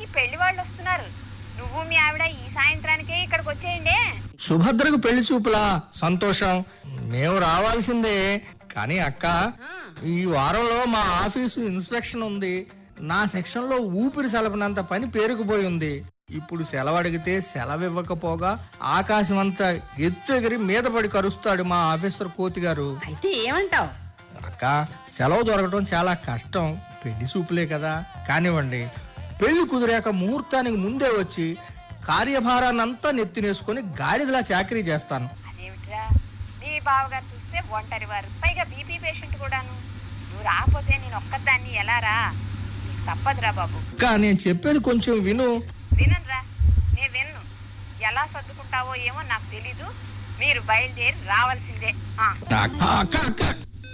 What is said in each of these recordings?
ఇంటికి పెళ్లి వాళ్ళు వస్తున్నారు నువ్వు మీ ఆవిడ ఈ సాయంత్రానికే ఇక్కడికి వచ్చేయండి సుభద్రకు పెళ్లి చూపులా సంతోషం మేము రావాల్సిందే కానీ అక్క ఈ వారంలో మా ఆఫీసు ఇన్స్పెక్షన్ ఉంది నా సెక్షన్ లో ఊపిరి సలపనంత పని పేరుకుపోయి ఉంది ఇప్పుడు సెలవు అడిగితే సెలవు ఇవ్వకపోగా ఆకాశం అంతా ఎత్తు ఎగిరి మీద పడి కరుస్తాడు మా ఆఫీసర్ కోతి గారు అయితే ఏమంటావ్ అక్క సెలవు దొరకడం చాలా కష్టం పెళ్లి చూపులే కదా కానివ్వండి పెళ్లి కుదిరాక ముహూర్తానికి ముందే వచ్చి కార్యభారాన్నంతా నెత్తినేసుకొని గాడిదలా చాకరీ చేస్తాను అదేమిట్రా నీ బావగారు చూస్తే ఒంటరి వారు పైగా బీపీ పేషెంట్ కూడాను నువ్వు రాకపోతే నేను ఒక్కదాన్ని ఎలా రా నీకు తప్పదురా బాబు అక్క నేను చెప్పేది కొంచెం విను వినరా నేను విన్ను ఎలా సర్దుకుంటావో ఏమో నాకు తెలీదు మీరు బయలుదేరి రావాల్సిందే ఆ. అక్క అక్క అక్క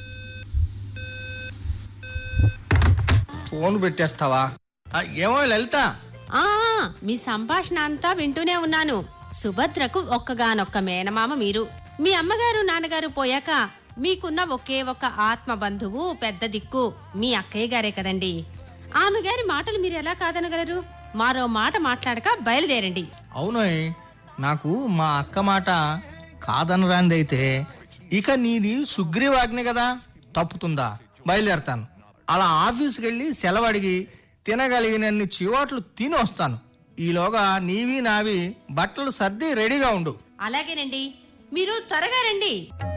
ఫోన్ పెట్టేస్తావా ఆ, ఏమో లలిత ఆ మీ సంభాషణ అంతా వింటూనే ఉన్నాను సుభద్రకు ఒక్కగానొక్క మేనమామ మీరు మీ అమ్మగారు నాన్నగారు పోయాక మీకున్న ఒకే ఒక్క ఆత్మ బంధువు పెద్ద దిక్కు మీ అక్కయ్య గారే కదండి ఆమె గారి మాటలు మీరు ఎలా కాదనగలరు మరో మాట మాట్లాడక బయలుదేరండి అవునోయ్ నాకు మా అక్క మాట కాదనరాందైతే ఇక నీది సుగ్రీవాజ్ఞ కదా తప్పుతుందా బయలుదేరతాను అలా ఆఫీస్కి వెళ్ళి సెలవు అడిగి తినగలిగినన్ని చివాట్లు తిని వస్తాను ఈలోగా నీవి నావి బట్టలు సర్ది రెడీగా ఉండు అలాగేనండి మీరు త్వరగా రండి